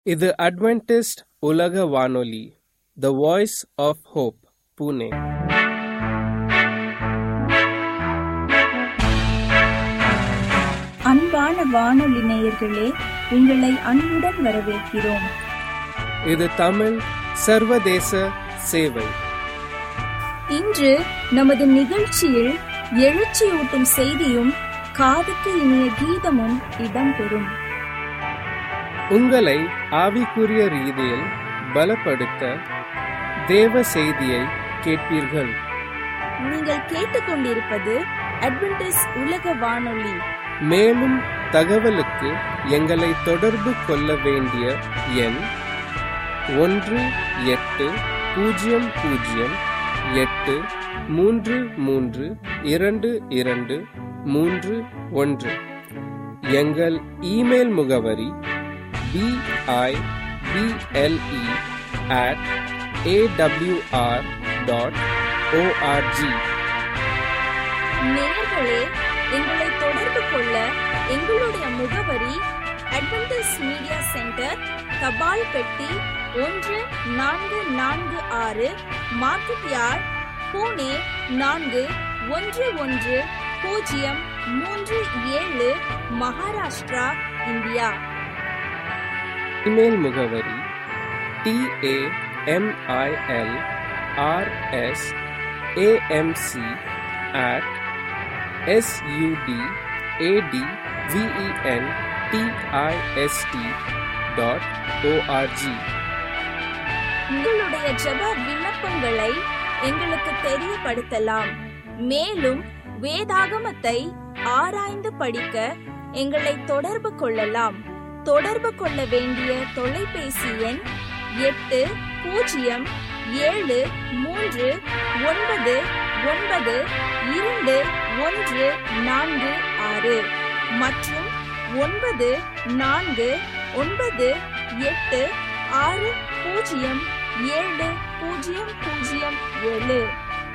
இது அட்வென்டிஸ்ட் உலக வானொலி the voice of hope Pune அன்பான வானொலி நேயர்களே உங்களை அன்புடன் வரவேற்கிறோம் இது தமிழ் சர்வதேச சேவை இன்று நமது நிகழ்ச்சியில் எழுச்சியூட்டும் செய்தியும் காதுக்கு இனிய கீதமும் இடம்பெறும் உங்களை ஆவிக்குரிய ரீதியில் பலப்படுத்த தேவ செய்தியை கேட்பீர்கள் நீங்கள் கேட்டுக்கொண்டிருப்பது அட்வென்டிஸ் உலக வானொலி மேலும் தகவலுக்கு எங்களை தொடர்பு கொள்ள வேண்டிய எண் ஒன்று எட்டு பூஜ்ஜியம் பூஜ்ஜியம் எட்டு மூன்று மூன்று இரண்டு இரண்டு மூன்று ஒன்று எங்கள் இமெயில் முகவரி B I B L E at A W R dot O R G நேயர்களே எங்களை தொடர்பு கொள்ள எங்களுடைய முகவரி அட்வென்டிஸ் மீடியா சென்டர் தபால் பெட்டி ஒன்று நான்கு நான்கு ஆறு மார்க்கெட் யார்ட் பூனே நான்கு ஒன்று ஒன்று பூஜ்ஜியம் மூன்று ஏழு மகாராஷ்டிரா இந்தியா இமெயில் முகவரி T A M I L R S A M C at S U D A D V E N T I S T dot O R G உங்களுடைய ஜெப விண்ணப்பங்களை எங்களுக்கு தெரியப்படுத்தலாம் மேலும் வேதாகமத்தை ஆராய்ந்து படிக்க எங்களை தொடர்பு கொள்ளலாம் தொடர்பு கொள்ள வேண்டிய தொலைபேசி எண் எட்டு பூஜ்ஜியம் ஏழு மூன்று ஒன்பது ஒன்பது இரண்டு ஒன்று நான்கு ஆறு மற்றும் ஒன்பது நான்கு ஒன்பது எட்டு ஆறு பூஜ்ஜியம் ஏழு பூஜ்ஜியம் பூஜ்ஜியம் ஏழு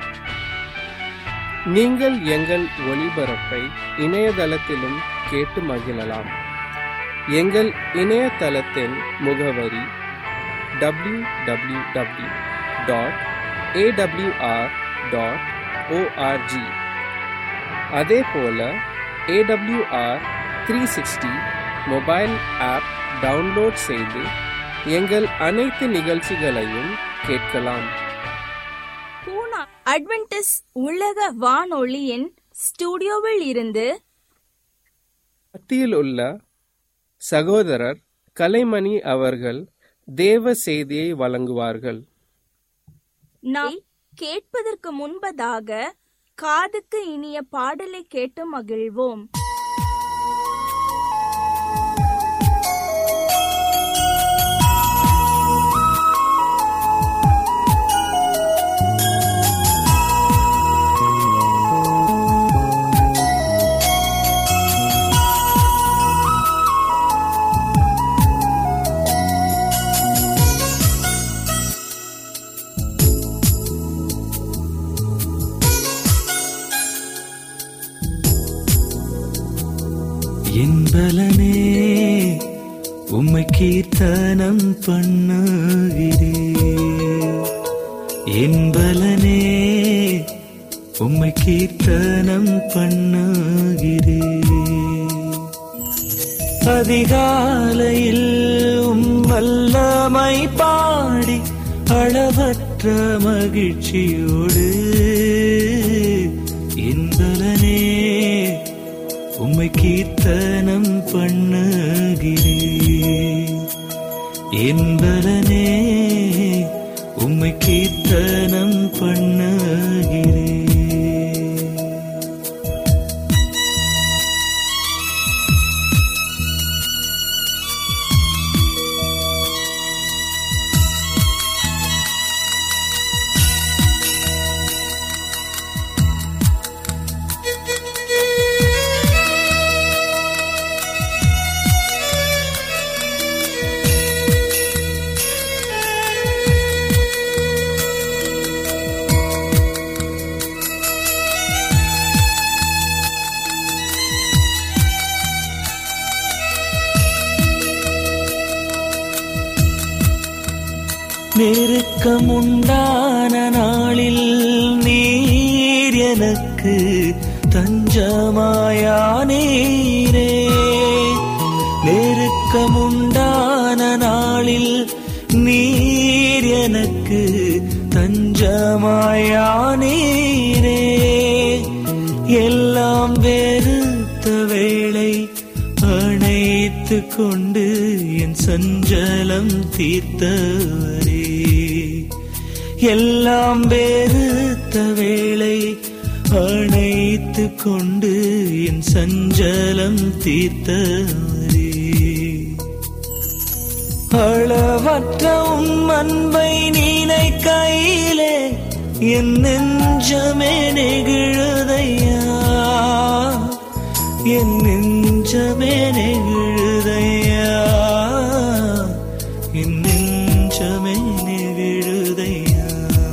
நீங்கள் எங்கள் ஒளிபரப்பை இணையதளத்திலும் கேட்டு மகிழலாம் எங்கள் இணையதளத்தின் முகவரி W W W dot A W R dot O R G அதே போல A W R three sixty mobile app download செய்து எங்கள் அனைத்து நிகழ்ச்சிகளையும் கேட்கலாம் பூனா அட்வென்டிஸ் உலக வானொலியின் ஸ்டுடியோவில் இருந்து மத்தியில் உள்ள சகோதரர் கலைமணி அவர்கள் தேவ செய்தியை வழங்குவார்கள் நாம் கேட்பதற்கு முன்பதாக காதுக்கு இனிய பாடலை கேட்டு மகிழ்வோம் என்பலனே உம்மை கீர்த்தனம் பண்ணுகிறே என்பலனே உம்மை கீர்த்தனம் பண்ணுகிறே அதிகாலையில் உம் வல்லமை பாடி அளவற்ற மகிழ்ச்சியோடு என்பலனே உம்மை கீர்த்தனம் பண்ணுகிறே என்பலனே உம்மை கீர்த்தனம் பண்ணுகிறே நெருக்கம் உண்டான நாளில் நீர் எனக்கு தஞ்சமாயானீரே நெருக்கம் உண்டான நாளில் நீர் எனக்கு தஞ்சமாயானீரே எல்லாம் வெறுத்த வேளை அணைத்து கொண்டு என் சஞ்சலம் தீர்த்தவரே எல்லாம் வெறுத்த வேளை அணைத்து கொண்டு என் சஞ்சலம் தீர்த்தவரே அளவற்ற உம் அன்பை நீனை கையிலே என் நெஞ்சமே நெகிழுதையா என் நெஞ்சமே நெகிழுதையா என் நெஞ்சமே நெகிழுதையா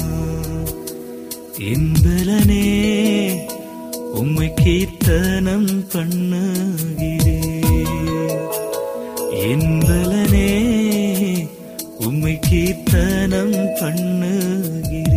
என்பலனே உம்மை கீர்த்தனம் பண்ணுகிறேன் என்பலனே உம்மை கீர்த்தனம் பண்ணுகிறேன்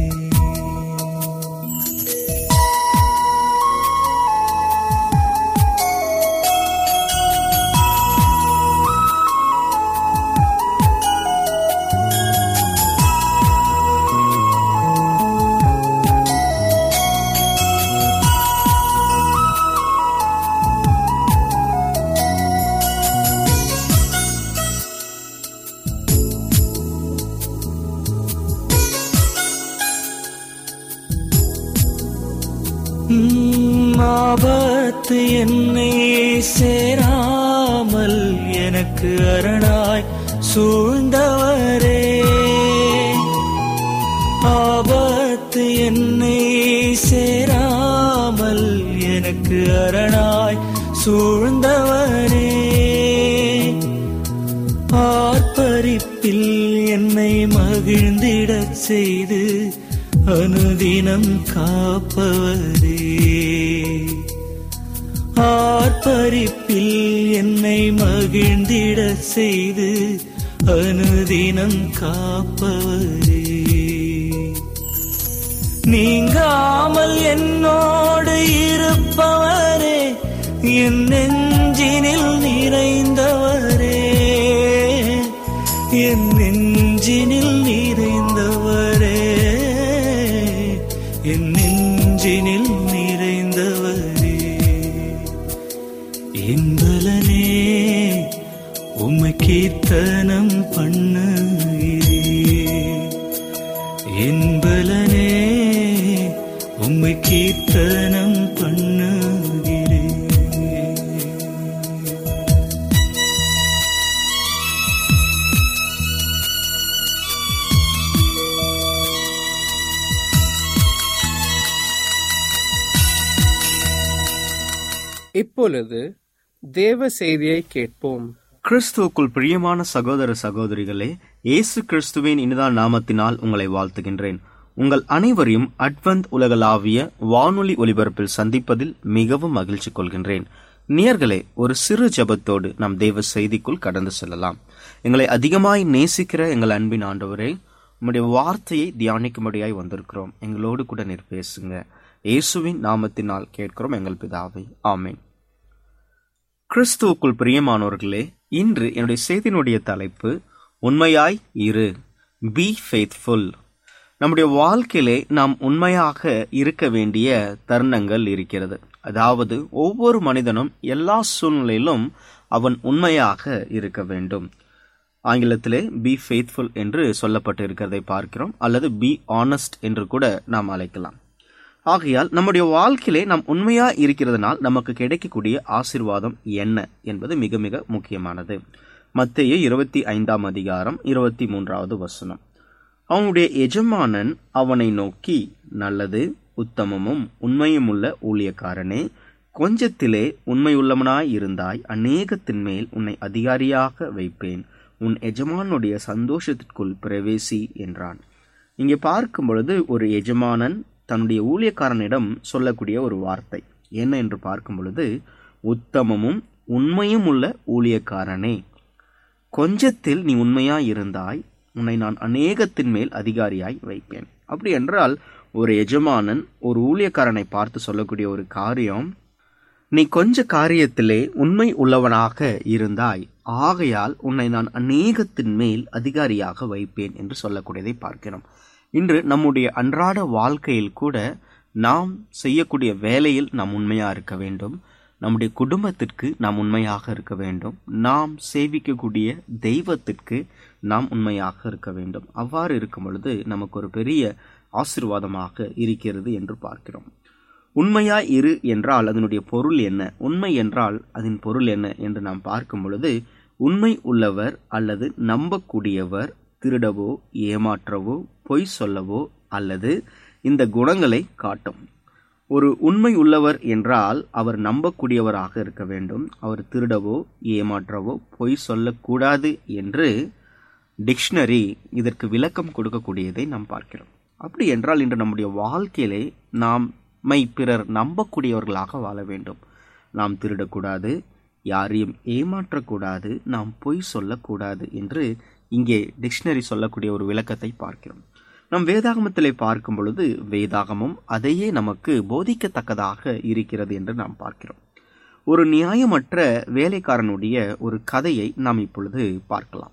உம், ஆபத்து என்னை சேராமல் எனக்கு அரணாய் சூழ்ந்தவரே ஆபத்து என்னை சேராமல் எனக்கு அரணாய் சூழ்ந்தவரே ஆர்ப்பரிப்பில் என்னை மகிழ்ந்திடச் செய்து அனுதினம் காப்பவரே ஆர்ப்பரிப்பில் என்னை மகிழ்ந்திடச் செய்து அனுதினம் காப்பவரே நீங்காமல் என்னோடு இருப்பவரே என் நெஞ்சினில் நிறைந்தவரே என் நெஞ்சினில் நிறைந்தவரே என் நெஞ்சினில் நிறைந்தவரே என்பலனே உம்மை கீர்த்தனம் பண்ணுகிறேன் என்பலனே உம்மை கீர்த்தனம் பண்ணுகிறேன் இப்பொழுது தேவ செய்தியை கேட்போம் கிறிஸ்துவுக்குள் பிரியமான சகோதர சகோதரிகளே இயேசு கிறிஸ்துவின் இனிதான நாமத்தினால் உங்களை வாழ்த்துகின்றேன் உங்கள் அனைவரையும் அட்வந்த் உலகளாவிய வானொலி ஒலிபரப்பில் சந்திப்பதில் மிகவும் மகிழ்ச்சி கொள்கின்றேன் நேயர்களே ஒரு சிறு ஜெபத்தோடு நாம் தேவ செய்திக்குள் கடந்து செல்லலாம் எங்களை அதிகமாய் நேசிக்கிற எங்கள் அன்பின் ஆண்டவரே உம்முடைய வார்த்தையை தியானிக்கும்படியாய் வந்திருக்கிறோம் எங்களோடு கூட நீர் பேசுங்க இயேசுவின் நாமத்தினால் கேட்கிறோம் எங்கள் பிதாவை ஆமென் கிறிஸ்துவுக்குள் பிரியமானவர்களே இன்று என்னுடைய செய்தியினுடைய தலைப்பு உண்மையாய் இரு பி ஃபெய்த்ஃபுல் நம்முடைய வாழ்க்கையிலே நாம் உண்மையாக இருக்க வேண்டிய தருணங்கள் இருக்கிறது அதாவது ஒவ்வொரு மனிதனும் எல்லா சூழ்நிலையிலும் அவன் உண்மையாக இருக்க வேண்டும் ஆங்கிலத்திலே பி ஃபெய்த்ஃபுல் என்று சொல்லப்பட்டு இருக்கிறதை பார்க்கிறோம் அல்லது பி ஆனஸ்ட் என்று கூட நாம் அழைக்கலாம் ஆகையால் நம்முடைய வாழ்க்கையிலே நாம் உண்மையா இருக்கிறதுனால் நமக்கு கிடைக்கக்கூடிய ஆசிர்வாதம் என்ன என்பது மிக மிக முக்கியமானது மத்திய இருபத்தி ஐந்தாம் அதிகாரம் இருபத்தி மூன்றாவது வசனம் அவனுடைய எஜமானன் அவனை நோக்கி நல்லது உத்தமமும் உண்மையுமுள்ள ஊழியக்காரனே கொஞ்சத்திலே உண்மையுள்ளவனாய் இருந்தாய் அநேகத்தின் மேல் உன்னை அதிகாரியாக வைப்பேன் உன் எஜமானுடைய சந்தோஷத்திற்குள் பிரவேசி என்றான் இங்கே பார்க்கும் பொழுது ஒரு எஜமானன் தன்னுடைய ஊழியக்காரனிடம் சொல்லக்கூடிய ஒரு வார்த்தை என்ன என்று பார்க்கும் பொழுது உத்தமமும் உண்மையும் உள்ள ஊழியக்காரனே கொஞ்சத்தில் நீ உண்மையா இருந்தாய் உன்னை நான் அநேகத்தின் மேல் அதிகாரியாய் வைப்பேன் அப்படி என்றால் ஒரு எஜமானன் ஒரு ஊழியக்காரனை பார்த்து சொல்லக்கூடிய ஒரு காரியம் நீ கொஞ்ச காரியத்திலே உண்மை உள்ளவனாக இருந்தாய் ஆகையால் உன்னை நான் அநேகத்தின் மேல் அதிகாரியாக வைப்பேன் என்று சொல்லக்கூடியதை பார்க்கிறோம் இன்று நம்முடைய அன்றாட வாழ்க்கையில் கூட நாம் செய்யக்கூடிய வேலையில் நாம் உண்மையாக இருக்க வேண்டும் நம்முடைய குடும்பத்திற்கு நாம் உண்மையாக இருக்க வேண்டும் நாம் சேவிக்கக்கூடிய தெய்வத்திற்கு நாம் உண்மையாக இருக்க வேண்டும் அவ்வாறு இருக்கும் பொழுது நமக்கு ஒரு பெரிய ஆசிர்வாதமாக இருக்கிறது என்று பார்க்கிறோம் உண்மையாய் இரு என்றால் அதனுடைய பொருள் என்ன உண்மை என்றால் அதன் பொருள் என்ன என்று நாம் பார்க்கும் பொழுது உண்மை உள்ளவர் அல்லது நம்பக்கூடியவர் திருடவோ ஏமாற்றவோ பொய் சொல்லவோ அல்லது இந்த குணங்களை காட்டும் ஒரு உண்மை உள்ளவர் என்றால் அவர் நம்பக்கூடியவராக இருக்க வேண்டும் அவர் திருடவோ ஏமாற்றவோ பொய் சொல்லக்கூடாது என்று டிக்ஷனரி இதற்கு விளக்கம் கொடுக்கக்கூடியதை நாம் பார்க்கிறோம் அப்படி என்றால் இன்று நம்முடைய வாழ்க்கையிலே நாம் மை பிறர் நம்பக்கூடியவர்களாக வாழ வேண்டும் நாம் திருடக்கூடாது யாரையும் ஏமாற்றக்கூடாது நாம் பொய் சொல்லக்கூடாது என்று இங்கே டிக்ஷனரி சொல்லக்கூடிய ஒரு விளக்கத்தை பார்க்கிறோம் நம் வேதாகமத்திலே பார்க்கும் பொழுது வேதாகமம் அதையே நமக்கு போதிக்கத்தக்கதாக இருக்கிறது என்று நாம் பார்க்கிறோம் ஒரு நியாயமற்ற வேலைக்காரனுடைய ஒரு கதையை நாம் இப்பொழுது பார்க்கலாம்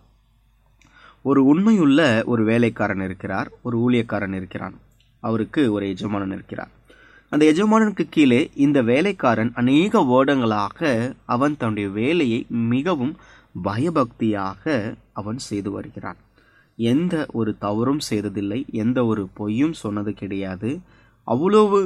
ஒரு உண்மையுள்ள ஒரு வேலைக்காரன் இருக்கிறார் ஒரு ஊழியக்காரன் இருக்கிறான் அவருக்கு ஒரு எஜமானன் இருக்கிறார் அந்த எஜமானனுக்கு கீழே இந்த வேலைக்காரன் அநேக வருடங்களாக அவன் தன்னுடைய வேலையை மிகவும் பயபக்தியாக அவன் செய்து வருகிறான் எந்த ஒரு தவறும் செய்ததில்லை எந்த ஒரு பொய்யும் சொன்னது கிடையாது அவ்வளவு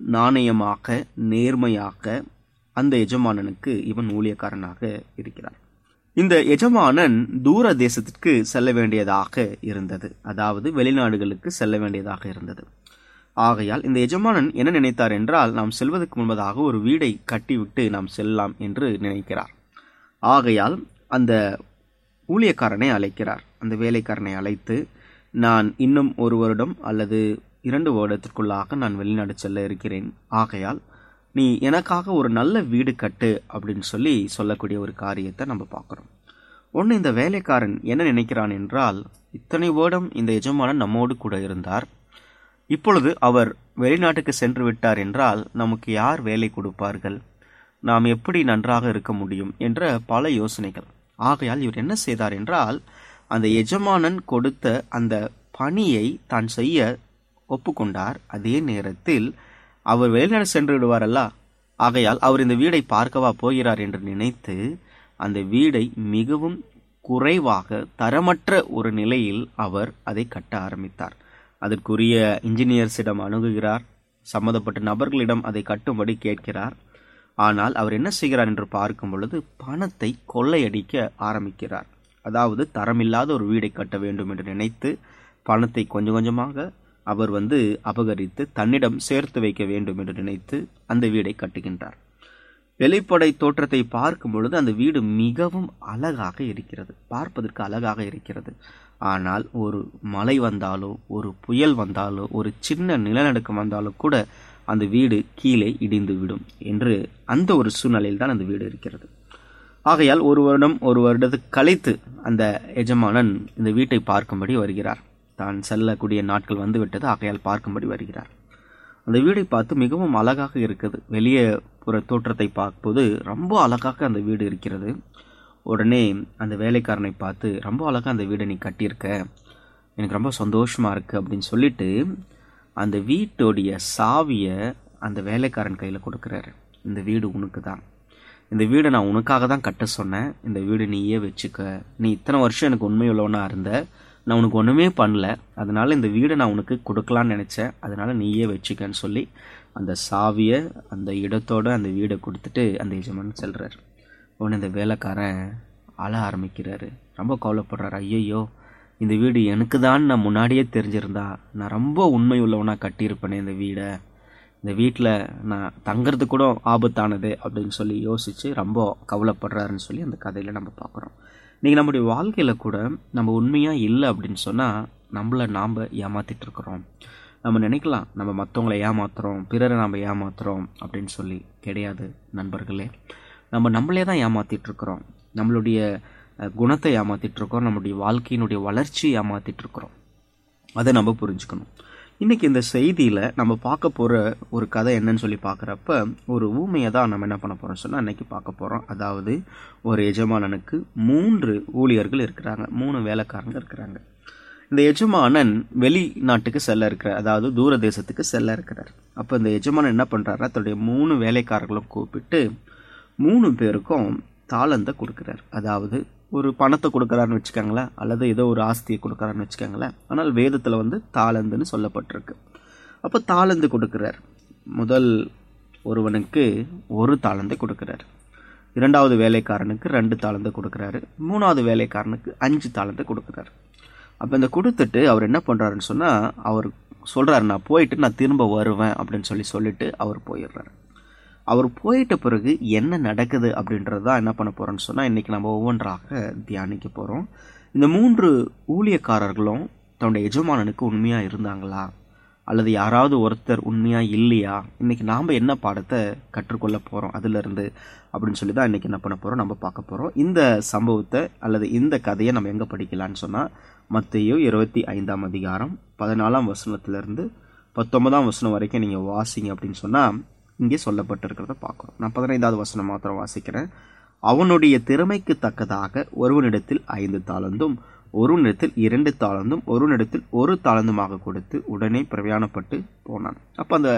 நாணயமாக நேர்மையாக அந்த எஜமானனுக்கு இவன் ஊழியக்காரனாக இருக்கிறார் இந்த எஜமானன் தூர தேசத்திற்கு செல்ல வேண்டியதாக இருந்தது அதாவது வெளிநாடுகளுக்கு செல்ல வேண்டியதாக இருந்தது ஆகையால் இந்த எஜமானன் என்ன நினைத்தார் என்றால் நாம் செல்வதற்கு முன்பதாக ஒரு வீடை கட்டிவிட்டு நாம் செல்லலாம் என்று நினைக்கிறார் ஆகையால் அந்த ஊழியக்காரனை அழைக்கிறார் அந்த வேலைக்காரனை அழைத்து நான் இன்னும் ஒரு வருடம் அல்லது இரண்டு வருடத்திற்குள்ளாக நான் வெளிநாடு செல்ல இருக்கிறேன் ஆகையால் நீ எனக்காக ஒரு நல்ல வீடு கட்டு அப்படின்னு சொல்லி சொல்லக்கூடிய ஒரு காரியத்தை நம்ம பார்க்குறோம் ஒன்று இந்த வேலைக்காரன் என்ன நினைக்கிறான் என்றால் இத்தனை வருடம் இந்த எஜமானன் நம்மோடு கூட இருந்தார் இப்பொழுது அவர் வெளிநாட்டுக்கு சென்று விட்டார் என்றால் நமக்கு யார் வேலை கொடுப்பார்கள் நாம் எப்படி நன்றாக இருக்க முடியும் என்ற பல யோசனைகள் ஆகையால் இவர் என்ன செய்தார் என்றால் அந்த எஜமானன் கொடுத்த அந்த பணியை தான் செய்ய ஒப்புக்கொண்டார் அதே நேரத்தில் அவர் வெளிநாடு சென்று விடுவாரல்ல ஆகையால் அவர் இந்த வீடை பார்க்கவா போகிறார் என்று நினைத்து அந்த வீடை மிகவும் குறைவாக தரமற்ற ஒரு நிலையில் அவர் அதை கட்ட ஆரம்பித்தார் அதற்குரிய இன்ஜினியர்ஸிடம் அணுகுகிறார் சம்மந்தப்பட்ட நபர்களிடம் அதை கட்டும்படி கேட்கிறார் ஆனால் அவர் என்ன செய்கிறார் என்று பார்க்கும் பொழுது பணத்தை கொள்ளையடிக்க ஆரம்பிக்கிறார் அதாவது தரமில்லாத ஒரு வீடை கட்ட வேண்டும் என்று நினைத்து பணத்தை கொஞ்சம் கொஞ்சமாக அவர் வந்து அபகரித்து தன்னிடம் சேர்த்து வைக்க வேண்டும் என்று நினைத்து அந்த வீடை கட்டுகின்றார் வெளிப்படை தோற்றத்தை பார்க்கும் பொழுது அந்த வீடு மிகவும் அழகாக இருக்கிறது பார்ப்பதற்கு அழகாக இருக்கிறது ஆனால் ஒரு மழை வந்தாலோ ஒரு புயல் வந்தாலோ ஒரு சின்ன நிலநடுக்கம் வந்தாலோ கூட அந்த வீடு கீழே இடிந்து விடும் என்று அந்த ஒரு சூழ்நிலையில் தான் அந்த வீடு இருக்கிறது ஆகையால் ஒரு வருடம் ஒரு வருடத்துக்கு கழித்து அந்த எஜமானன் இந்த வீட்டை பார்க்கும்படி வருகிறார் தான் செல்லக்கூடிய நாட்கள் வந்து விட்டது ஆகையால் பார்க்கும்படி வருகிறார் அந்த வீடை பார்த்து மிகவும் அழகாக இருக்குது வெளியே புற தோற்றத்தை பார்க்கும்போது ரொம்ப அழகாக அந்த வீடு இருக்கிறது உடனே அந்த வேலைக்காரனை பார்த்து ரொம்ப அழகாக அந்த வீடை நீ கட்டியிருக்க எனக்கு ரொம்ப சந்தோஷமாக இருக்குது அப்படின்னு சொல்லிட்டு அந்த வீட்டோடைய சாவியை அந்த வேலைக்காரன் கையில் கொடுக்குறாரு இந்த வீடு உனக்கு தான் இந்த வீடை நான் உனக்காக தான் கட்ட சொன்னேன் இந்த வீடு நீயே வச்சுக்க நீ இத்தனை வருஷம் எனக்கு உண்மையுள்ளவனா இருந்த நான் உனக்கு ஒன்றுமே பண்ணல அதனால இந்த வீடை நான் உனக்கு கொடுக்கலான்னு நினச்சேன் அதனால நீயே வச்சுக்கன்னு சொல்லி அந்த சாவியை அந்த இடத்தோட அந்த வீடை கொடுத்துட்டு அந்த எஜமான் செல்றாரு உடனே இந்த வேலைக்காரன் அழ ஆரம்பிக்கிறாரு ரொம்ப கவலைப்படுறாரு ஐயையோ இந்த வீடு எனக்கு தான் நான் முன்னாடியே தெரிஞ்சிருந்தா நான் ரொம்ப உண்மை உள்ளவனா கட்டியிருப்பேனே இந்த வீடை இந்த வீட்டில் நான் தங்கிறது கூட ஆபத்தானது அப்படின்னு சொல்லி யோசித்து ரொம்ப கவலைப்படுறாருன்னு சொல்லி அந்த கதையில் நம்ம பார்க்குறோம் இன்றைக்கி நம்முடைய வாழ்க்கையில் கூட நம்ம உண்மையாக இல்லை அப்படின்னு சொன்னால் நம்மளை நாம் ஏமாத்திட்டு இருக்கிறோம் நம்ம நினைக்கலாம் நம்ம மற்றவங்கள ஏமாத்துறோம் பிறரை நாம் ஏமாத்துறோம் அப்படின்னு சொல்லி கிடையாது நண்பர்களே நம்ம நம்மளே தான் ஏமாத்திட்டு இருக்கிறோம் நம்மளுடைய அஹ், குணத்தை ஏமாத்திட்டு இருக்கோம் நம்முடைய வாழ்க்கையினுடைய வளர்ச்சியை ஏமாத்திட்டு இருக்கிறோம் அதை நம்ம புரிஞ்சுக்கணும் இன்னைக்கு இந்த செய்தியில் நம்ம பார்க்க போகிற ஒரு கதை என்னன்னு சொல்லி பார்க்குறப்ப ஒரு ஊமையை தான் நம்ம என்ன பண்ண போகிறோம் சொன்னால் இன்னைக்கு பார்க்க போகிறோம் அதாவது ஒரு எஜமானனுக்கு மூன்று ஊழியர்கள் இருக்கிறாங்க மூணு வேலைக்காரங்க இருக்கிறாங்க இந்த எஜமானன் வெளிநாட்டுக்கு செல்ல இருக்கிறார் அதாவது தூர தேசத்துக்கு செல்ல இருக்கிறார் அப்போ இந்த எஜமானன் என்ன பண்ணுறாருன்னா தன்னுடைய மூணு வேலைக்காரர்களும் கூப்பிட்டு மூணு பேருக்கும் தாளந்தை கொடுக்குறார் அதாவது ஒரு பணத்தை கொடுக்குறாருன்னு வச்சுக்கோங்களேன் அல்லது ஏதோ ஒரு ஆஸ்தியை கொடுக்குறாருன்னு வச்சுக்கோங்களேன் ஆனால் வேதத்தில் வந்து தாளந்துன்னு சொல்லப்பட்டிருக்கு அப்போ தாளந்து கொடுக்குறார் முதல் ஒருவனுக்கு ஒரு தாளந்தை கொடுக்குறார் இரண்டாவது வேலைக்காரனுக்கு ரெண்டு தாளந்தை கொடுக்குறாரு மூணாவது வேலைக்காரனுக்கு அஞ்சு தாளந்தை கொடுக்குறாரு அப்போ இந்த கொடுத்துட்டு அவர் என்ன பண்ணுறாருன்னு சொன்னால் அவர் சொல்கிறாரு நான் போயிட்டு நான் திரும்ப வருவேன் அப்படின்னு சொல்லி சொல்லிட்டு அவர் போயிடுறாரு அவர் போயிட்ட பிறகு என்ன நடக்குது அப்படின்றது தான் என்ன பண்ண போகிறோம்னு சொன்னால் இன்றைக்கி நம்ம ஒவ்வொன்றாக தியானிக்க போகிறோம் இந்த மூன்று ஊழியக்காரர்களும் தன்னுடைய எஜமானனுக்கு உண்மையாக இருந்தாங்களா அல்லது யாராவது ஒருத்தர் உண்மையாக இல்லையா இன்றைக்கி நாம் என்ன பாடத்தை கற்றுக்கொள்ள போகிறோம் அதிலிருந்து அப்படின்னு சொல்லி தான் இன்றைக்கி என்ன பண்ண போகிறோம் நம்ம பார்க்க போகிறோம் இந்த சம்பவத்தை அல்லது இந்த கதையை நம்ம எங்கே படிக்கலான்னு சொன்னால் மத்தையோ இருபத்தி ஐந்தாம் அதிகாரம் பதினாலாம் வசனத்திலிருந்து பத்தொன்பதாம் வசனம் வரைக்கும் நீங்கள் வாசிங்க அப்படின்னு சொன்னால் இங்கே சொல்லப்பட்டிருக்கிறத பார்க்குறோம் நான் பதினைந்தாவது வசனம் மாத்திரம் வாசிக்கிறேன் அவனுடைய திறமைக்கு தக்கதாக ஒருவனிடத்தில் ஐந்து தாளந்தும் ஒருவனிடத்தில் இரண்டு தாளந்தும் ஒருவனிடத்தில் ஒரு தாளந்துமாக கொடுத்து உடனே பிரயாணப்பட்டு போனான் அப்போ அந்த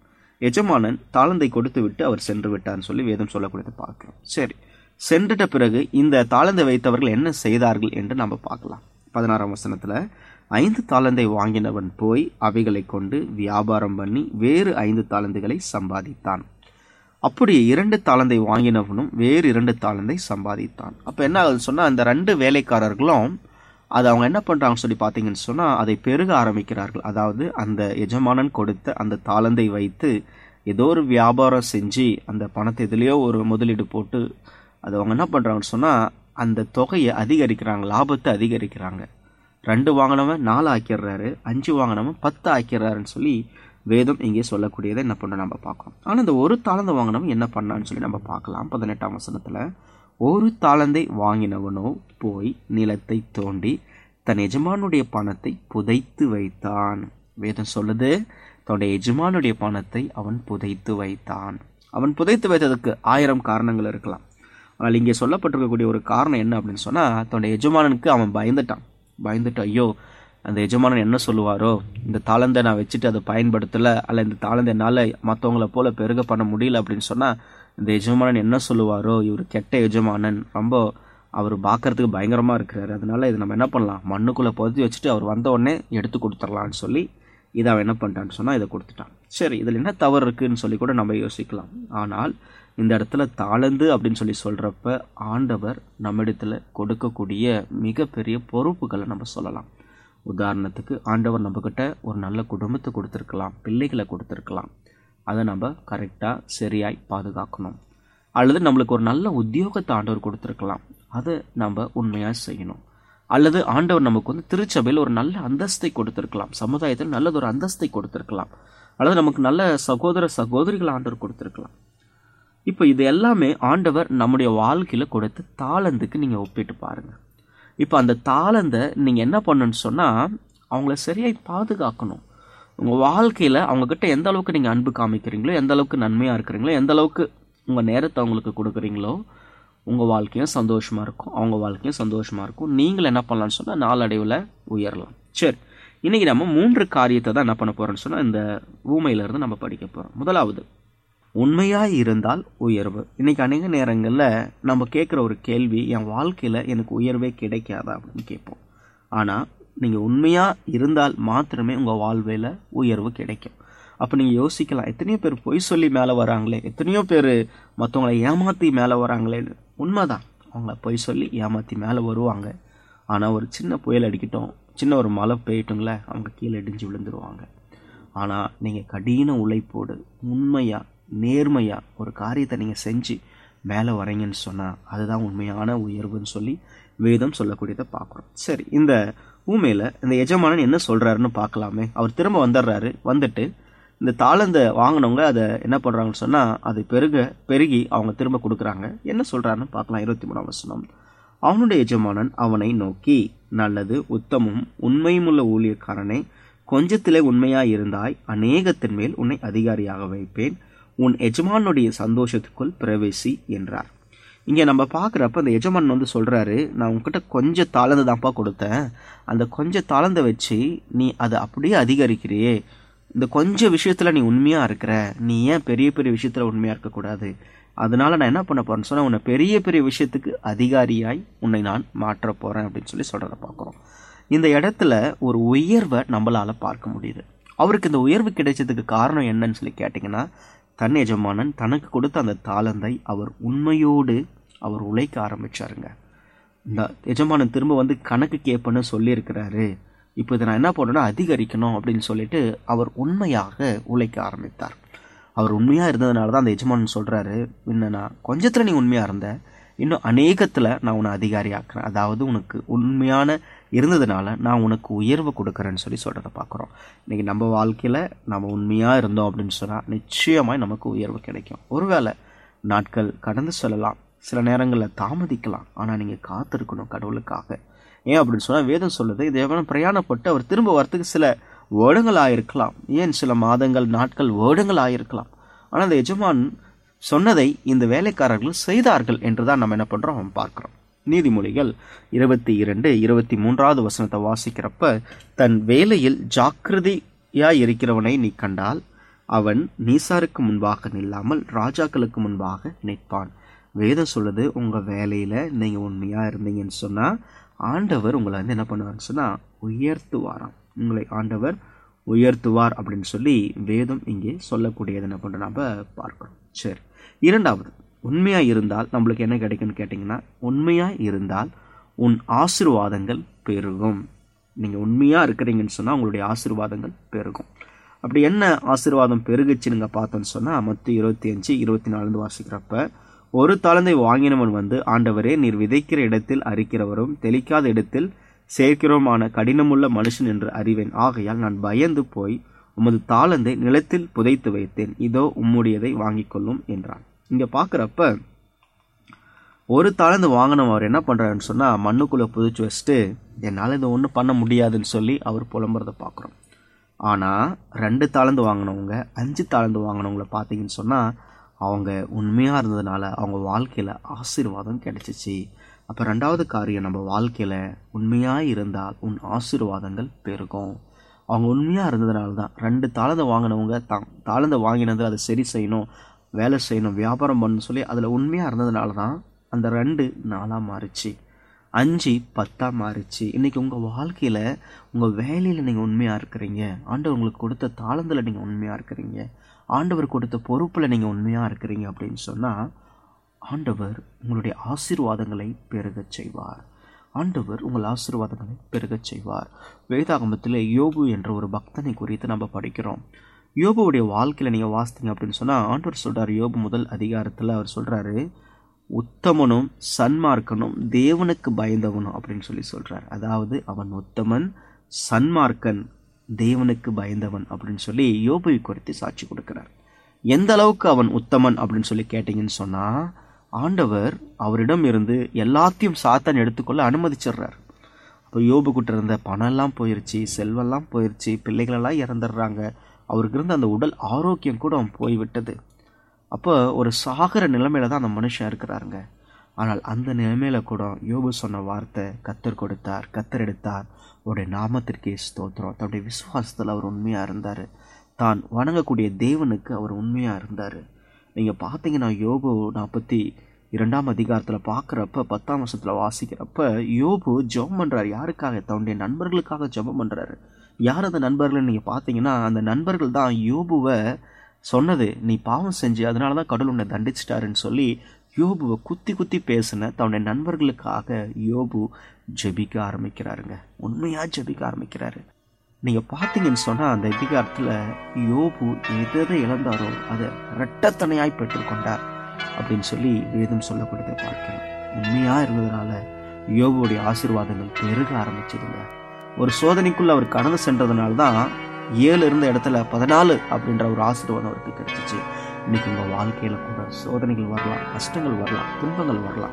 எஜமானன் தாளந்தை கொடுத்து விட்டு அவர் சென்று விட்டார்னு சொல்லி வேதம் சொல்லக்கூடியதை பார்க்கிறோம் சரி சென்றுட்ட பிறகு இந்த தாளந்தை வைத்தவர்கள் என்ன செய்தார்கள் என்று நம்ம பார்க்கலாம் பதினாறாம் வசனத்தில் ஐந்து தாளந்தை வாங்கினவன் போய் அவைகளை கொண்டு வியாபாரம் பண்ணி வேறு ஐந்து தாளந்துகளை சம்பாதித்தான் அப்படி இரண்டு தாளந்தை வாங்கினவனும் வேறு இரண்டு தாளந்தை சம்பாதித்தான் அப்போ என்ன ஆகுதுன்னு சொன்னால் அந்த ரெண்டு வேலைக்காரர்களும் அது அவங்க என்ன பண்ணுறாங்கன்னு சொல்லி பார்த்தீங்கன்னு சொன்னால் அதை பெருக ஆரம்பிக்கிறார்கள் அதாவது அந்த எஜமானன் கொடுத்த அந்த தாளந்தை வைத்து ஏதோ ஒரு வியாபாரம் செஞ்சு அந்த பணத்தை எதுலேயோ ஒரு முதலீடு போட்டு அது அவங்க என்ன பண்ணுறாங்கன்னு சொன்னால் அந்த தொகையை அதிகரிக்கிறாங்க லாபத்தை அதிகரிக்கிறாங்க ரெண்டு வாங்கினவன் நாலு ஆக்கிடுறாரு அஞ்சு வாங்கினவன் பத்து ஆக்கிடுறாருன்னு சொல்லி வேதம் இங்கே சொல்லக்கூடியதை என்ன பண்ண நம்ம பார்க்கலாம் ஆனால் இந்த ஒரு தாளந்தை வாங்கினவன் என்ன பண்ணான்னு சொல்லி நம்ம பார்க்கலாம் பதினெட்டாம் வசனத்தில் ஒரு தாளந்தை வாங்கினவனோ போய் நிலத்தை தோண்டி தன் எஜமானுடைய பணத்தை புதைத்து வைத்தான் வேதம் சொல்லுது தன்னுடைய எஜமானுடைய பணத்தை அவன் புதைத்து வைத்தான் அவன் புதைத்து வைத்ததுக்கு ஆயிரம் காரணங்கள் இருக்கலாம் ஆனால் இங்கே சொல்லப்பட்டிருக்கக்கூடிய ஒரு காரணம் என்ன அப்படின்னு சொன்னால் தன்னுடைய எஜமானனுக்கு அவன் பயந்துட்டான் பயந்துட்டு ஐயோ அந்த எஜமானன் என்ன சொல்லுவாரோ இந்த தாளந்தை நான் வச்சுட்டு அதை பயன்படுத்தலை அல்ல இந்த தாளந்தை என்னால் மற்றவங்கள போல பெருக பண்ண முடியல அப்படின்னு சொன்னால் இந்த எஜமானன் என்ன சொல்லுவாரோ இவர் கெட்ட எஜமானன் ரொம்ப அவர் பார்க்கறதுக்கு பயங்கரமாக இருக்கிறாரு அதனால இது நம்ம என்ன பண்ணலாம் மண்ணுக்குள்ளே புதைச்சி வச்சுட்டு அவர் வந்த உடனே எடுத்து கொடுத்துடலான்னு சொல்லி இதை அவன் என்ன பண்ணிட்டான்னு சொன்னால் இதை கொடுத்துட்டான் சரி இதில் என்ன தவறு இருக்குன்னு சொல்லி கூட நம்ம யோசிக்கலாம் ஆனால் இந்த இடத்துல தாளந்து அப்படின்னு சொல்லி சொல்கிறப்ப ஆண்டவர் நம்மிடத்தில் கொடுக்கக்கூடிய மிகப்பெரிய பொறுப்புகளை நம்ம சொல்லலாம் உதாரணத்துக்கு ஆண்டவர் நம்மக்கிட்ட ஒரு நல்ல குடும்பத்தை கொடுத்துருக்கலாம் பிள்ளைகளை கொடுத்துருக்கலாம் அதை நம்ம கரெக்டாக சரியாய் பாதுகாக்கணும் அல்லது நம்மளுக்கு ஒரு நல்ல உத்தியோகத்தை ஆண்டவர் கொடுத்துருக்கலாம் அதை நம்ம உண்மையாக செய்யணும் அல்லது ஆண்டவர் நமக்கு வந்து திருச்சபையில் ஒரு நல்ல அந்தஸ்தை கொடுத்துருக்கலாம் சமுதாயத்தில் நல்லது ஒரு அந்தஸ்தை கொடுத்துருக்கலாம் அல்லது நமக்கு நல்ல சகோதர சகோதரிகள் ஆண்டவர் கொடுத்துருக்கலாம் இப்போ இது எல்லாமே ஆண்டவர் நம்முடைய வாழ்க்கையில் கொடுத்த தாளந்துக்கு நீங்கள் ஒப்பிட்டு பாருங்கள் இப்போ அந்த தாளந்தை நீங்கள் என்ன பண்ணணும்னு சொன்னால் அவங்கள சரியாய் பாதுகாக்கணும் உங்கள் வாழ்க்கையில் அவங்கக்கிட்ட எந்த அளவுக்கு நீங்கள் அன்பு காமிக்கிறீங்களோ எந்த அளவுக்கு நன்மையாக இருக்கிறீங்களோ எந்த அளவுக்கு உங்கள் நேரத்தை அவங்களுக்கு கொடுக்குறீங்களோ உங்கள் வாழ்க்கையும் சந்தோஷமாக இருக்கும் அவங்க வாழ்க்கையும் சந்தோஷமாக இருக்கும் நீங்கள் என்ன பண்ணலாம்னு சொன்னால் நாளடைவில் உயரலாம் சரி இன்றைக்கி நம்ம மூன்று காரியத்தை தான் என்ன பண்ண போகிறோம்னு சொன்னால் இந்த ஊமையிலேருந்து நம்ம படிக்க போகிறோம் முதலாவது உண்மையாக இருந்தால் உயர்வு இன்றைக்கி அநேக நேரங்களில் நம்ம கேட்குற ஒரு கேள்வி என் வாழ்க்கையில் எனக்கு உயர்வே கிடைக்காதா அப்படின்னு கேட்போம் ஆனால் நீங்கள் உண்மையாக இருந்தால் மாத்திரமே உங்கள் வாழ்வையில் உயர்வு கிடைக்கும் அப்போ நீங்கள் யோசிக்கலாம் எத்தனையோ பேர் பொய் சொல்லி மேலே வராங்களே எத்தனையோ பேர் மற்றவங்களை ஏமாற்றி மேலே வராங்களேன்னு உண்மைதான் அவங்க பொய் சொல்லி ஏமாற்றி மேலே வருவாங்க ஆனால் ஒரு சின்ன புயல் அடிக்கட்டும் சின்ன ஒரு மழை பெய்யட்டுங்களே அவங்க கீழே இடிஞ்சு விழுந்துருவாங்க ஆனால் நீங்கள் கடின உழைப்போடு உண்மையாக நேர்மையாக ஒரு காரியத்தை நீங்கள் செஞ்சு மேலே வரீங்கன்னு சொன்னால் அதுதான் உண்மையான உயர்வுன்னு சொல்லி வேதம் சொல்லக்கூடியதை பார்க்குறோம் சரி இந்த ஊமையில் இந்த எஜமானன் என்ன சொல்கிறாருன்னு பார்க்கலாமே அவர் திரும்ப வந்துடுறாரு வந்துட்டு இந்த தாளந்தை வாங்கினவங்க அதை என்ன பண்ணுறாங்கன்னு சொன்னால் அது பெருக பெருகி அவங்க திரும்ப கொடுக்குறாங்க என்ன சொல்கிறாருன்னு பார்க்கலாம் இருபத்தி மூணாம் வசனம் அவனுடைய எஜமானன் அவனை நோக்கி நல்லது உத்தமும் உண்மையுமுள்ள ஊழியக்காரனை கொஞ்சத்திலே உண்மையாய் இருந்தாய் அநேகத்தின் மேல் உன்னை அதிகாரியாக வைப்பேன் உன் எஜமானுடைய சந்தோஷத்துக்குள் பிரவேசி என்றார் இங்க நம்ம பார்க்குறப்ப அந்த எஜமான் வந்து சொல்றாரு நான் உன்கிட்ட கொஞ்சம் தாளந்து தான்ப்பா கொடுத்தேன் அந்த கொஞ்சம் தாளந்தை வச்சு நீ அதை அப்படியே அதிகரிக்கிறியே இந்த கொஞ்சம் விஷயத்துல நீ உண்மையா இருக்கிற நீ ஏன் பெரிய பெரிய விஷயத்துல உண்மையா இருக்கக்கூடாது அதனால நான் என்ன பண்ண போறேன்னு சொன்னா உன்னை பெரிய பெரிய விஷயத்துக்கு அதிகாரியாய் உன்னை நான் மாற்ற போறேன் அப்படின்னு சொல்லி சொல்றத பார்க்குறோம் இந்த இடத்துல ஒரு உயர்வை நம்மளால பார்க்க முடியுது அவருக்கு இந்த உயர்வு கிடைச்சதுக்கு காரணம் என்னன்னு சொல்லி கேட்டிங்கன்னா தன் எஜமானன் தனக்கு கொடுத்த அந்த தாளந்தை அவர் உண்மையோடு அவர் உழைக்க ஆரம்பிச்சாருங்க இந்த எஜமானன் திரும்ப வந்து கணக்கு கேட்பேன்னு சொல்லியிருக்கிறாரு இப்போ இதை நான் என்ன பண்ணணும்னா அதிகரிக்கணும் அப்படின்னு சொல்லிட்டு அவர் உண்மையாக உழைக்க ஆரம்பித்தார் அவர் உண்மையாக இருந்ததுனால தான் அந்த எஜமானன் சொல்கிறாரு என்னன்னா கொஞ்சத்தில் நீ உண்மையாக இருந்த இன்னும் அநேகத்தில் நான் உன்னை அதிகாரி ஆக்குறேன் அதாவது உனக்கு உண்மையான இருந்ததுனால நான் உனக்கு உயர்வு கொடுக்குறேன்னு சொல்லி சொல்கிறத பார்க்குறோம் இன்றைக்கி நம்ம வாழ்க்கையில் நம்ம உண்மையாக இருந்தோம் அப்படின்னு சொன்னால் நிச்சயமாய் நமக்கு உயர்வு கிடைக்கும் ஒருவேளை நாட்கள் கடந்து செல்லலாம் சில நேரங்களில் தாமதிக்கலாம் ஆனால் நீங்கள் காத்திருக்கணும் கடவுளுக்காக ஏன் அப்படின்னு சொன்னால் வேதம் சொல்லுது இது எவனும் பிரயாணப்பட்டு அவர் திரும்ப வரத்துக்கு சில வருடங்கள் ஆயிருக்கலாம் ஏன் சில மாதங்கள் நாட்கள் வருடங்கள் ஆயிருக்கலாம் ஆனால் அந்த எஜமான் சொன்னதை இந்த வேலைக்காரர்கள் செய்தார்கள் என்று தான் நம்ம என்ன பண்ணுறோம் பார்க்குறோம் நீதிமொழிகள் இருபத்தி இரண்டு இருபத்தி மூன்றாவது வசனத்தை வாசிக்கிறப்ப தன் வேலையில் ஜாக்கிரதையாய் இருக்கிறவனை நீ கண்டால் அவன் நீசாருக்கு முன்பாக நில்லாமல் ராஜாக்களுக்கு முன்பாக நிற்பான் வேதம் சொல்லுது உங்க வேலையில நீங்க உண்மையா இருந்தீங்கன்னு சொன்னா ஆண்டவர் உங்களை வந்து என்ன பண்ணுவார்னு சொன்னா உயர்த்துவாராம் உங்களை ஆண்டவர் உயர்த்துவார் அப்படின்னு சொல்லி வேதம் இங்கே சொல்லக்கூடியது என்ன பண்றோம் நாம பார்க்கிறோம் சரி இரண்டாவது உண்மையா இருந்தால் நம்மளுக்கு என்ன கிடைக்கும்னு கேட்டிங்கன்னா உண்மையா இருந்தால் உன் ஆசிர்வாதங்கள் பெருகும் நீங்க உண்மையா இருக்கிறீங்கன்னு சொன்னா உங்களுடைய ஆசிர்வாதங்கள் பெருகும் அப்படி என்ன ஆசீர்வாதம் பெருகுச்சு நீங்க பார்த்தோன்னு சொன்னா மொத்த இருபத்தி அஞ்சு இருபத்தி நாலு வாசிக்கிறப்ப ஒரு தாளந்தை வாங்கினவன் வந்து ஆண்டவரே நீர் விதைக்கிற இடத்தில் அரிக்கிறவரும் தெளிக்காத இடத்தில் சேர்க்கிறோமான கடினமுள்ள மனுஷன் என்று அறிவேன் ஆகையால் நான் பயந்து போய் உமது தாளந்தை நிலத்தில் புதைத்து வைத்தேன் இதோ உம்முடையதை வாங்கிக் கொள்ளும் என்றான் இங்க பாக்குறப்ப ஒரு தாளந்து வாங்கினவன் அவர் என்ன பண்றாருன்னு சொன்னா மண்ணுக்குள்ள புதைச்சு வச்சுட்டு என்னால் இதை ஒன்றும் பண்ண முடியாதுன்னு சொல்லி அவர் புலம்புறத பார்க்குறோம் ஆனால் ரெண்டு தாளந்து வாங்கினவங்க அஞ்சு தாளந்து வாங்கினவங்கள பார்த்தீங்கன்னு சொன்னால் அவங்க உண்மையாக இருந்ததுனால அவங்க வாழ்க்கையில் ஆசீர்வாதம் கிடைச்சிச்சு அப்போ ரெண்டாவது காரியம் நம்ம வாழ்க்கையில் உண்மையாக இருந்தால் உன் ஆசீர்வாதங்கள் பெருகும் அவங்க உண்மையாக இருந்ததுனால தான் ரெண்டு தாளந்தை வாங்கினவங்க தான் தாளந்தை வாங்கினது அதை சரி செய்யணும் வேலை செய்யணும் வியாபாரம் பண்ணணும் சொல்லி அதில் உண்மையாக இருந்ததுனால தான் அந்த ரெண்டு நாளாக மாறிச்சு அஞ்சு பத்தாக மாறிச்சு இன்னைக்கு உங்கள் வாழ்க்கையில் உங்கள் வேலையில் நீங்கள் உண்மையாக இருக்கிறீங்க ஆண்டவர் உங்களுக்கு கொடுத்த தாளந்தில் நீங்கள் உண்மையாக இருக்கிறீங்க ஆண்டவர் கொடுத்த பொறுப்பில் நீங்கள் உண்மையாக இருக்கிறீங்க அப்படின்னு சொன்னால் ஆண்டவர் உங்களுடைய ஆசீர்வாதங்களை பெருகச் செய்வார் ஆண்டவர் உங்கள் ஆசீர்வாதங்களை பெருகச் செய்வார் வேதாகமத்தில் யோபு என்ற ஒரு பக்தனை குறித்து நம்ம படிக்கிறோம் யோபுவுடைய வாழ்க்கையில் நீங்கள் வாசித்தீங்க அப்படின்னு சொன்னால் ஆண்டவர் சொல்கிறார் யோபு முதல் அதிகாரத்தில் அவர் சொல்கிறாரு உத்தமனும் சன்மார்க்கனும் தேவனுக்கு பயந்தவனும் அப்படின்னு சொல்லி சொல்றார் அதாவது அவன் உத்தமன் சன்மார்க்கன் தேவனுக்கு பயந்தவன் அப்படின்னு சொல்லி யோபுவை குறித்து சாட்சி கொடுக்கிறார் எந்த அளவுக்கு அவன் உத்தமன் அப்படின்னு சொல்லி கேட்டீங்கன்னு சொன்னா ஆண்டவர் அவரிடம் இருந்து எல்லாத்தையும் சாத்தான் எடுத்துக்கொள்ள அனுமதிச்சிடுறார் அப்போ யோபு கிட்ட இருந்த பணம் எல்லாம் போயிருச்சு செல்வெல்லாம் போயிருச்சு பிள்ளைகளெல்லாம் இறந்துடுறாங்க அவருக்கு இருந்த அந்த உடல் ஆரோக்கியம் கூட அவன் போய்விட்டது அப்போ ஒரு சாகர நிலைமையில தான் அந்த மனுஷன் இருக்கிறாருங்க ஆனால் அந்த நிலைமையில கூட யோபு சொன்ன வார்த்தை கத்தர் கொடுத்தார் கத்தர் எடுத்தார் அவருடைய நாமத்திற்கே ஸ்தோத்திரம் தன்னுடைய விசுவாசத்தில் அவர் உண்மையாக இருந்தார் தான் வணங்கக்கூடிய தேவனுக்கு அவர் உண்மையாக இருந்தார் நீங்கள் பார்த்தீங்கன்னா யோபு நாற்பத்தி இரண்டாம் அதிகாரத்தில் பார்க்குறப்ப பத்தாம் வருஷத்தில் வாசிக்கிறப்ப யோபு ஜெபம் பண்ணுறாரு யாருக்காக தன்னுடைய நண்பர்களுக்காக ஜெபம் பண்ணுறாரு யார் அந்த நண்பர்கள் நீங்கள் பார்த்தீங்கன்னா அந்த நண்பர்கள் தான் யோபுவை சொன்னது நீ பாவம் செஞ்சு அதனால தான் கடவுள் உன்னை தண்டிச்சிட்டாருன்னு சொல்லி யோபுவை குத்தி குத்தி பேசின தன்னுடைய நண்பர்களுக்காக யோபு ஜெபிக்க ஆரம்பிக்கிறாருங்க உண்மையாக ஜெபிக்க ஆரம்பிக்கிறாரு நீங்கள் பார்த்தீங்கன்னு சொன்னால் அந்த அதிகாரத்தில் யோபு எதை இழந்தாரோ அதை இரட்டத்தனையாய் பெற்றுக்கொண்டார் அப்படின்னு சொல்லி வேதம் சொல்லக்கூடியதை பார்க்கிறோம் உண்மையாக இருந்ததுனால யோபுடைய ஆசீர்வாதங்கள் பெருக ஆரம்பிச்சதுங்க ஒரு சோதனைக்குள்ள அவர் கடந்து சென்றதுனால தான் ஏழு இருந்த இடத்துல பதினாலு அப்படின்ற ஒரு ஆசீர்வாதம் அவருக்கு கிடைச்சிச்சு இன்னைக்கு உங்கள் வாழ்க்கையில் கூட சோதனைகள் வரலாம் கஷ்டங்கள் வரலாம் துன்பங்கள் வரலாம்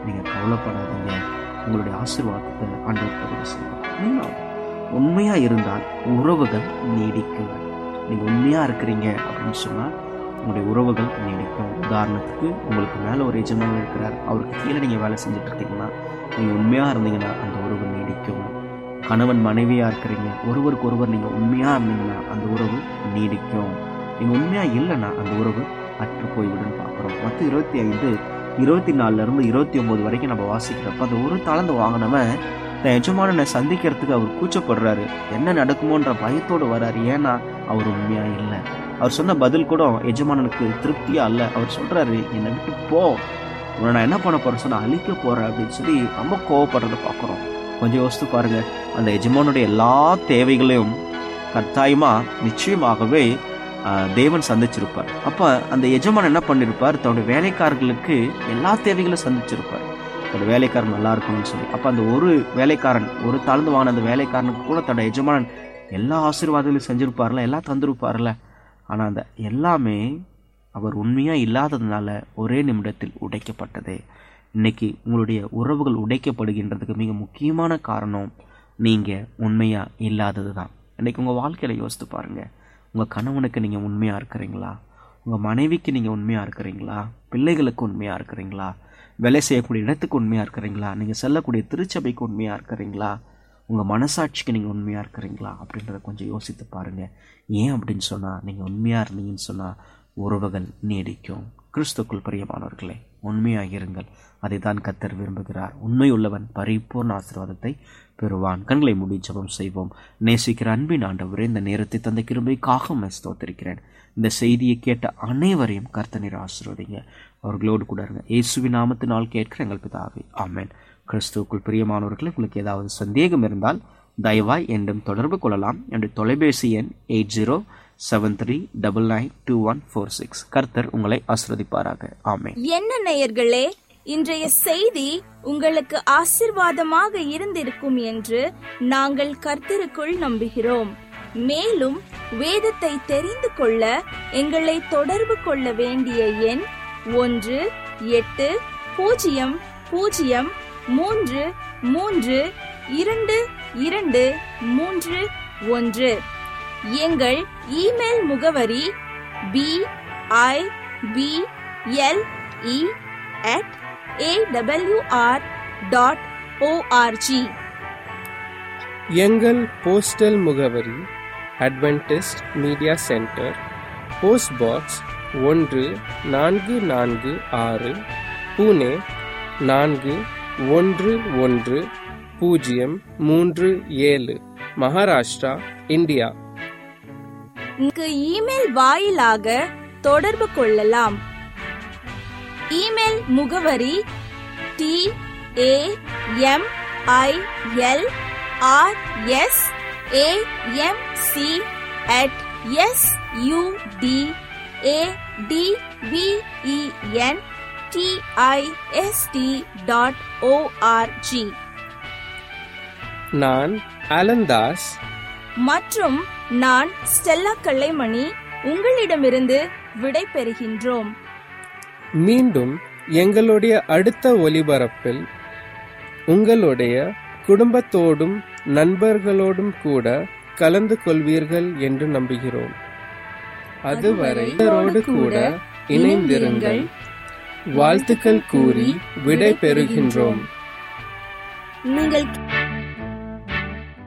நீங்கள் கவலைப்படாதீங்க உங்களுடைய ஆசீர்வாதத்தை ஆண்டவர் பதிவு செய்வார் மூணாவது உண்மையாக இருந்தால் உறவுகள் நீடிக்கும் நீங்கள் உண்மையாக இருக்கிறீங்க அப்படின்னு சொன்னால் உங்களுடைய உறவுகள் நீடிக்கும் உதாரணத்துக்கு உங்களுக்கு மேலே ஒரு எஜமானன் இருக்கிறார் அவருக்கு கீழே நீங்கள் வேலை செஞ்சுட்டு இருக்கீங்கன்னா நீங்கள் உண்மையாக இருந்தீங்கன்னா அந்த உறவு நீடிக்கும் கணவன் மனைவியாக இருக்கிறீங்க ஒருவருக்கு ஒருவர் நீங்கள் உண்மையாக இருந்தீங்கன்னா அந்த உறவு நீடிக்கும் நீங்கள் உண்மையாக இல்லைன்னா அந்த உறவு அற்று போய்விடுன்னு பார்க்குறோம் மற்ற இருபத்தி ஐந்து இருபத்தி நாலுலேருந்து இருபத்தி ஒம்பது வரைக்கும் நம்ம வாசிக்கிறப்ப அந்த ஒரு தாளந்து வாங்கினவன் தன் எஜமானனை சந்திக்கிறதுக்கு அவர் கூச்சப்படுறாரு என்ன நடக்குமோன்ற பயத்தோடு வராரு ஏன்னா அவர் உண்மையா இல்லை அவர் சொன்ன பதில் கூட எஜமானனுக்கு திருப்தியா இல்லை அவர் சொல்றாரு என்னை விட்டு போ உன்னை நான் என்ன பண்ண போறேன் சொன்னா அழிக்க போறேன் அப்படின்னு சொல்லி ரொம்ப கோவப்படுறத பார்க்குறோம் கொஞ்சம் யோசித்து பாருங்க அந்த எஜமானுடைய எல்லா தேவைகளையும் கட்டாயமா நிச்சயமாகவே ஆஹ், தேவன் சந்திச்சிருப்பார் அப்ப அந்த எஜமான் என்ன பண்ணிருப்பார் தன்னுடைய வேலைக்காரர்களுக்கு எல்லா தேவைகளையும் சந்திச்சிருப்பார் தன்னோட வேலைக்காரன் நல்லா இருக்கணும்னு சொல்லி அப்ப அந்த ஒரு வேலைக்காரன் ஒரு தாழ்ந்து வாங்கின அந்த வேலைக்காரனுக்கு கூட தன்னோட எஜமானன் எல்லா ஆசீர்வாதங்களையும் செஞ்சிருப்பார்ல எல்லாம் தந்திருப்பார்ல ஆனா அந்த எல்லாமே அவர் உண்மையா இல்லாததுனால ஒரே நிமிடத்தில் உடைக்கப்பட்டது இன்னைக்கு உங்களுடைய உறவுகள் உடைக்கப்படுகின்றதுக்கு மிக முக்கியமான காரணம் நீங்க உண்மையா இல்லாதது தான் இன்னைக்கு உங்க வாழ்க்கையில யோசித்து பாருங்க உங்க கணவனுக்கு நீங்க உண்மையா இருக்கிறீங்களா உங்க மனைவிக்கு நீங்க உண்மையா இருக்கிறீங்களா பிள்ளைகளுக்கு உண்மையா இருக்கிறீங்களா வேலை செய்யக்கூடிய இடத்துக்கு உண்மையா இருக்கிறீங்களா நீங்க செல்லக்கூடிய திருச்சபைக்கு உண்மையா இருக்கிறீங்களா உங்க மனசாட்சிக்கு நீங்க உண்மையா இருக்கிறீங்களா அப்படின்றத கொஞ்சம் யோசித்து பாருங்க ஏன் அப்படின்னு சொன்னா நீங்க உண்மையா இருந்தீங்கன்னு சொன்னா உறவுகள் நீடிக்கும் கிறிஸ்துக்குள் பிரியமானவர்களே உண்மையாக இருங்கள் அதை தான் கத்தர் விரும்புகிறார் உண்மை உள்ளவன் பரிபூர்ண ஆசீர்வாதத்தை பெறுவான் கண்களை மூடி ஜெபம் செய்வோம் நேசிக்கிற அன்பின் ஆண்டவரே இந்த நேரத்தை தந்த கிருபைக்காக உம்மை ஸ்தோத்திரிக்கிறேன் இந்த செய்தியை கேட்ட அனைவரையும் கர்த்தனீர் ஆசீர்வதிங்க அவர்களோடு கூட இருங்க இயேசுவின் நாமத்தினால் கேட்கிற எங்கள் பிதாவே ஆமென் கிறிஸ்துவுக்குள் பிரியமானவர்களே உங்களுக்கு ஏதாவது சந்தேகம் இருந்தால் தயவாய் என்னும் தொடர்பு கொள்ளலாம் என்னுடைய தொலைபேசி எண் eight zero seven three double nine two one four six கர்த்தர் உங்களை ஆசிர்வதிப்பாராக ஆமென் என்ன நேயர்களே இன்றைய செய்தி உங்களுக்கு ஆசிர்வாதமாக இருந்திருக்கும் என்று நாங்கள் கர்த்தருக்குள் நம்புகிறோம் மேலும் வேதத்தை தெரிந்து கொள்ள எங்களை தொடர்பு கொள்ள வேண்டிய எண் ஒன்று எட்டு பூஜ்ஜியம் பூஜ்ஜியம் மூன்று மூன்று இரண்டு இரண்டு மூன்று ஒன்று எங்கள் இமெயில் முகவரி B I B L E at awr dot O R G எங்கள் போஸ்டல் முகவரி Adventist media centre post box ஒன்று நான்கு நான்கு ஆறு புனே நான்கு ஒன்று ஒன்று பூஜ்ஜியம் மூன்று ஏழு மகாராஷ்டிரா இந்தியா இங்கு இமெயில் வாயிலாக தொடர்பு கொள்ளலாம் இமெயில் முகவரி T A M I L R S A M C at S U D A D B E N T I S T dot O R G நான் அலந்தாஸ் மற்றும் நான் ஸ்டெல்லா கல்லைமணி உங்களிடமிருந்து விடை பெறுகின்றோம் மீண்டும் எங்களுடைய அடுத்த ஒலிபரப்பில் உங்களுடைய குடும்பத்தோடும் நண்பர்களோடும் கூட கலந்து கொள்வீர்கள் என்று நம்புகிறோம் அதுவரை இவரோடு கூட இணைந்திருங்கள் வாழ்த்துக்கள் கூறி விடை பெறுகின்றோம் நீங்கள்